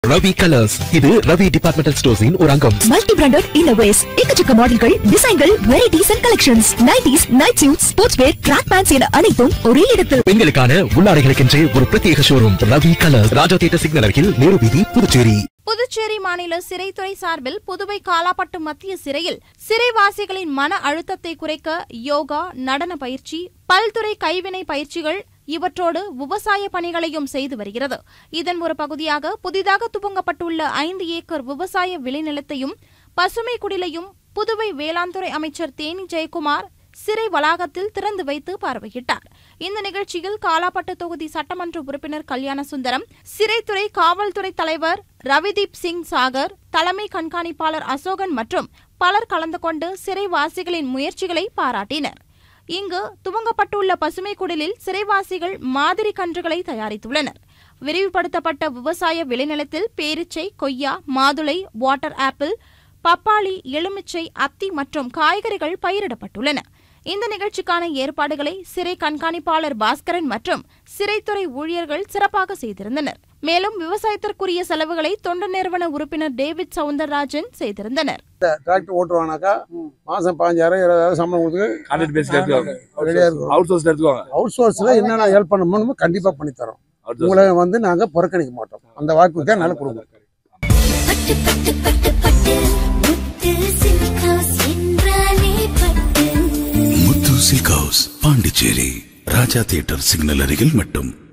Ravi colours இது Ravi departmental ஸ்டோர்ஸின் ஒரு அங்கம் மல்டி பிராண்டட் இன்னோவேஸ் எக்கச்சக்க மாடல்கள் டிசைன்கள் varieties and collections nighties night suit sports wear track pants என அனைத்தும் ஒரே இடத்தில் பெண்களுக்கான உள்ளாடைகளுக்கென்றே ஒரு பிரத்யேக showroom Ravi colours Raja theatre signal அருகில் நேரு வீதி புதுச்சேரி புதுச்சேரி மாநில சிறைத்துறை சார்பில் புதுவை காலாப்பட்டு மத்திய சிறையில் சிறைவாசிகளின் மன அழுத்தத்தை குறைக்க யோகா நடன பயிற்சி பல்துறை கைவினை பயிற்சிகள் இவற்றோடு விவசாய பணிகளையும் செய்து வருகிறது இதன் ஒரு பகுதியாக புதிதாக துவங்கப்பட்டுள்ள ஐந்து ஏக்கர் விவசாய விளைநிலத்தையும் பசுமை குடிலையும் புதுவை வேளாண் துறை அமைச்சர் தேனி ஜெயக்குமார் சிறை வளாகத்தில் திறந்து வைத்து பார்வையிட்டார் இந்த நிகழ்ச்சியில் காலாப்பட்டு தொகுதி சட்டமன்ற உறுப்பினர் கல்யாண சுந்தரம் சிறைத்துறை காவல்துறை தலைவர் ரவிதீப் சிங் சாகர் தலைமை கண்காணிப்பாளர் அசோகன் மற்றும் பலர் கலந்து கொண்டு சிறைவாசிகளின் முயற்சிகளை பாராட்டினர் இங்கு துவங்கப்பட்டுள்ள பசுமை குடிலில் சிறைவாசிகள் மாதிரி கன்றுகளை தயாரித்துள்ளனர் விரிவுபடுத்தப்பட்ட விவசாய விளைநிலத்தில் பேரிச்சை கொய்யா மாதுளை வாட்டர் ஆப்பிள் பப்பாளி எலுமிச்சை அத்தி மற்றும் காய்கறிகள் பயிரிடப்பட்டுள்ளன இந்த நிகழ்ச்சிக்கான ஏற்பாடுகளை சிறை கண்காணிப்பாளர் பாஸ்கரன் மற்றும் சிறைத்துறை ஊழியர்கள் சிறப்பாக செய்திருந்தனர் மேலும் விவசாயத்திற்குரிய செலவுகளை தொண்டு நிறுவன உறுப்பினர் டேவிட் சவுந்தரராஜன் செய்திருந்தனர் டிராக்டர் ஓட்டுவானாக்கா மாசம் பாஞ்சாயிரம் இருபதாயிரம் சம்பளம் கொடுத்து கான்ட்ராக்ட் பேஸ்ல எடுத்துவாங்க ரெடியா இருக்கும் அவுட் சோர்ஸ்ல எடுத்துவாங்க அவுட் சோர்ஸ்ல என்னென்ன ஹெல்ப் பண்ணணுமோ கண்டிப்பா பண்ணி தரோம் Outsource. உங்களை வந்து நாங்க புறக்கணிக்க மாட்டோம் அந்த வாக்கு தான் நல்ல கொடுக்கும் பட்டு பட்டு பட்டு பட்டு முத்து சில்க் ஹவுஸ் என்றாலே Pattu Muthu silk house Pondicherry Raja theatre signal அருகில் மட்டும்